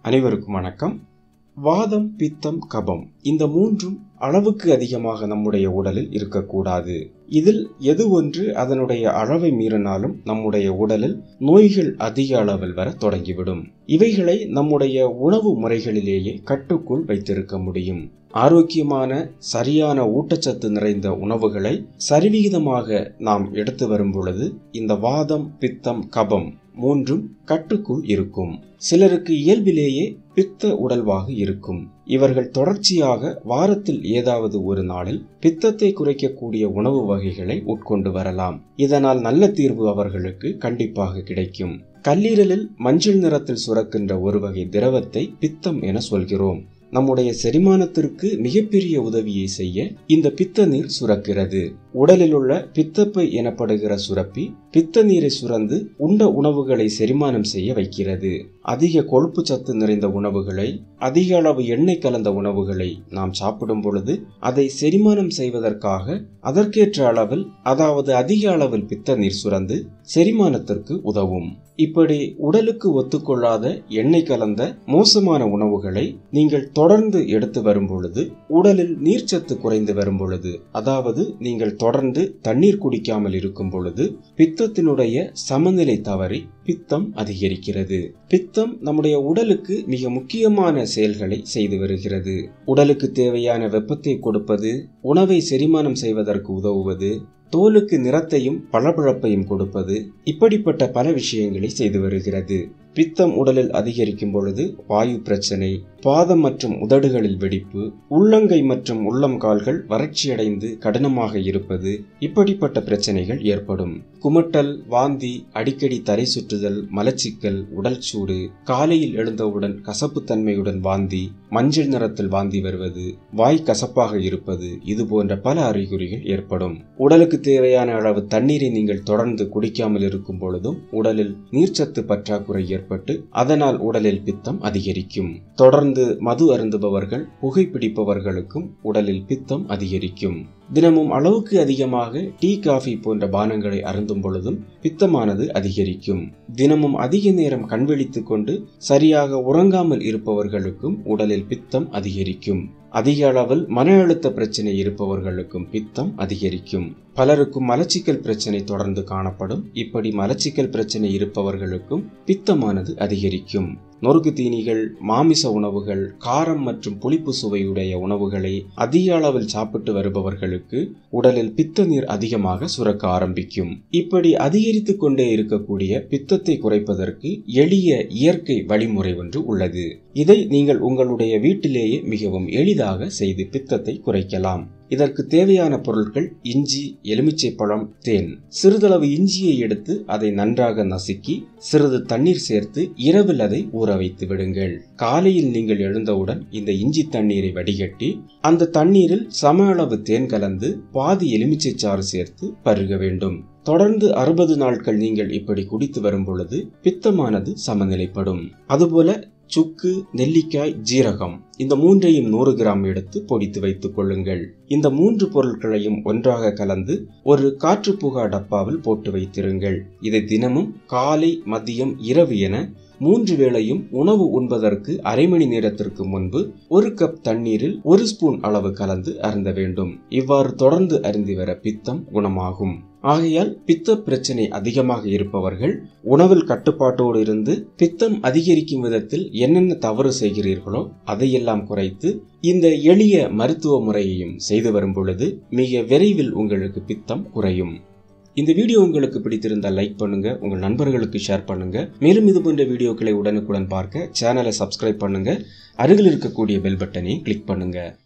அனைவருக்கும் வணக்கம் வாதம் பித்தம் கபம் இந்த மூன்றும் அளவுக்கு அதிகமாக நம்முடைய உடலில் இருக்கக்கூடாது இதில் எது ஒன்று அதனுடைய அளவை மீறினாலும் நம்முடைய உடலில் நோய்கள் அதிக அளவில் வர தொடங்கிவிடும் இவைகளை நம்முடைய உணவு முறைகளிலேயே கட்டுக்குள் வைத்திருக்க முடியும் ஆரோக்கியமான சரியான ஊட்டச்சத்து நிறைந்த உணவுகளை சரிவிகிதமாக நாம் எடுத்து வரும் பொழுது இந்த வாதம் பித்தம் கபம் மூன்றும் கட்டுக்குள் இருக்கும் சிலருக்கு இயல்பிலேயே பித்த உடல்வாக இருக்கும் இவர்கள் தொடர்ச்சியாக வாரத்தில் ஏதாவது ஒரு நாளில் பித்தத்தை குறைக்கக்கூடிய உணவு வகைகளை உட்கொண்டு வரலாம் இதனால் நல்ல தீர்வு அவர்களுக்கு கண்டிப்பாக கிடைக்கும் கல்லீரலில் மஞ்சள் நிறத்தில் சுரக்கின்ற ஒரு வகை திரவத்தை பித்தம் என சொல்கிறோம் நம்முடைய செரிமானத்திற்கு மிகப்பெரிய உதவியை செய்ய இந்த பித்த நீர் சுரக்கிறது உடலில் உள்ள பித்தப்பை எனப்படுகிற சுரப்பி பித்த நீரை சுரந்து உண்ட உணவுகளை செரிமானம் செய்ய வைக்கிறது அதிக கொழுப்பு சத்து நிறைந்த உணவுகளை அதிக அளவு எண்ணெய் கலந்த உணவுகளை நாம் சாப்பிடும் பொழுது அதை செரிமானம் செய்வதற்காக அதற்கேற்ற அளவில் அதாவது அதிக அளவில் பித்த நீர் சுரந்து செரிமானத்திற்கு உதவும் இப்படி உடலுக்கு ஒத்துக்கொள்ளாத எண்ணெய் கலந்த மோசமான உணவுகளை நீங்கள் தொடர்ந்து எடுத்து வரும் பொழுது உடலில் நீர்ச்சத்து குறைந்து வரும் பொழுது அதாவது நீங்கள் தொடர்ந்து தண்ணீர் குடிக்காமல் இருக்கும் பொழுது பித்தத்தினுடைய சமநிலை தவறி பித்தம் அதிகரிக்கிறது பித்தம் நம்முடைய உடலுக்கு மிக முக்கியமான செயல்களை செய்து வருகிறது உடலுக்கு தேவையான வெப்பத்தை கொடுப்பது உணவை செரிமானம் செய்வதற்கு உதவுவது தோலுக்கு நிறத்தையும் பளபளப்பையும் கொடுப்பது இப்படிப்பட்ட பல விஷயங்களை செய்து வருகிறது பித்தம் உடலில் அதிகரிக்கும் பொழுது வாயு பிரச்சனை பாதம் மற்றும் உதடுகளில் வெடிப்பு உள்ளங்கை மற்றும் உள்ளம் கால்கள் வறட்சியடைந்து கடினமாக இருப்பது இப்படிப்பட்ட பிரச்சனைகள் ஏற்படும் குமட்டல் வாந்தி அடிக்கடி தரை சுற்றுதல் மலச்சிக்கல் உடல் சூடு காலையில் எழுந்தவுடன் கசப்பு தன்மையுடன் வாந்தி மஞ்சள் நிறத்தில் வாந்தி வருவது வாய் கசப்பாக இருப்பது இது போன்ற பல அறிகுறிகள் ஏற்படும் உடலுக்கு தேவையான அளவு தண்ணீரை நீங்கள் தொடர்ந்து குடிக்காமல் இருக்கும் பொழுதும் உடலில் நீர்ச்சத்து பற்றாக்குறை ஏற்பட்டு அதனால் உடலில் பித்தம் அதிகரிக்கும் தொடர்ந்து மது அருந்துபவர்கள் புகைப்பிடிப்பவர்களுக்கும் உடலில் பித்தம் அதிகரிக்கும் தினமும் அளவுக்கு அதிகமாக டீ காஃபி போன்ற பானங்களை அருந்தும் பொழுதும் பித்தமானது அதிகரிக்கும் தினமும் அதிக நேரம் கண்விழித்துக் கொண்டு சரியாக உறங்காமல் இருப்பவர்களுக்கும் உடலில் பித்தம் அதிகரிக்கும் அதிக அளவில் மன அழுத்த பிரச்சனை இருப்பவர்களுக்கும் பித்தம் அதிகரிக்கும் பலருக்கும் மலச்சிக்கல் பிரச்சனை தொடர்ந்து காணப்படும் இப்படி மலச்சிக்கல் பிரச்சனை இருப்பவர்களுக்கும் பித்தமானது அதிகரிக்கும் நொறுக்கு தீனிகள் மாமிச உணவுகள் காரம் மற்றும் புளிப்பு சுவையுடைய உணவுகளை அதிக அளவில் சாப்பிட்டு வருபவர்களுக்கு உடலில் பித்த நீர் அதிகமாக சுரக்க ஆரம்பிக்கும் இப்படி அதிகரித்து கொண்டே இருக்கக்கூடிய பித்தத்தை குறைப்பதற்கு எளிய இயற்கை வழிமுறை ஒன்று உள்ளது இதை நீங்கள் உங்களுடைய வீட்டிலேயே மிகவும் எளிதாக செய்து பித்தத்தை குறைக்கலாம் இதற்கு தேவையான பொருட்கள் இஞ்சி எலுமிச்சை பழம் தேன் சிறிதளவு இஞ்சியை எடுத்து அதை நன்றாக நசுக்கி சிறிது தண்ணீர் சேர்த்து இரவில் அதை ஊற வைத்து விடுங்கள் காலையில் நீங்கள் எழுந்தவுடன் இந்த இஞ்சி தண்ணீரை வடிகட்டி அந்த தண்ணீரில் சம அளவு தேன் கலந்து பாதி எலுமிச்சை சாறு சேர்த்து பருக வேண்டும் தொடர்ந்து அறுபது நாட்கள் நீங்கள் இப்படி குடித்து வரும் பொழுது பித்தமானது சமநிலைப்படும் அதுபோல சுக்கு நெல்லிக்காய் ஜீரகம் இந்த மூன்றையும் நூறு கிராம் எடுத்து பொடித்து வைத்துக் கொள்ளுங்கள் இந்த மூன்று பொருட்களையும் ஒன்றாக கலந்து ஒரு காற்று புகா டப்பாவில் போட்டு வைத்திருங்கள் இதை தினமும் காலை மதியம் இரவு என மூன்று வேளையும் உணவு உண்பதற்கு அரை மணி நேரத்திற்கு முன்பு ஒரு கப் தண்ணீரில் ஒரு ஸ்பூன் அளவு கலந்து அருந்த வேண்டும் இவ்வாறு தொடர்ந்து அருந்தி வர பித்தம் குணமாகும் ஆகையால் பித்த பிரச்சனை அதிகமாக இருப்பவர்கள் உணவில் கட்டுப்பாட்டோடு இருந்து பித்தம் அதிகரிக்கும் விதத்தில் என்னென்ன தவறு செய்கிறீர்களோ அதையெல்லாம் குறைத்து இந்த எளிய மருத்துவ முறையையும் செய்து வரும் பொழுது மிக விரைவில் உங்களுக்கு பித்தம் குறையும் இந்த வீடியோ உங்களுக்கு பிடித்திருந்தால் லைக் பண்ணுங்க உங்கள் நண்பர்களுக்கு ஷேர் பண்ணுங்க மேலும் இது போன்ற வீடியோக்களை உடனுக்குடன் பார்க்க சேனலை சப்ஸ்கிரைப் பண்ணுங்க அருகில் இருக்கக்கூடிய பெல் பட்டனையும் கிளிக் பண்ணுங்க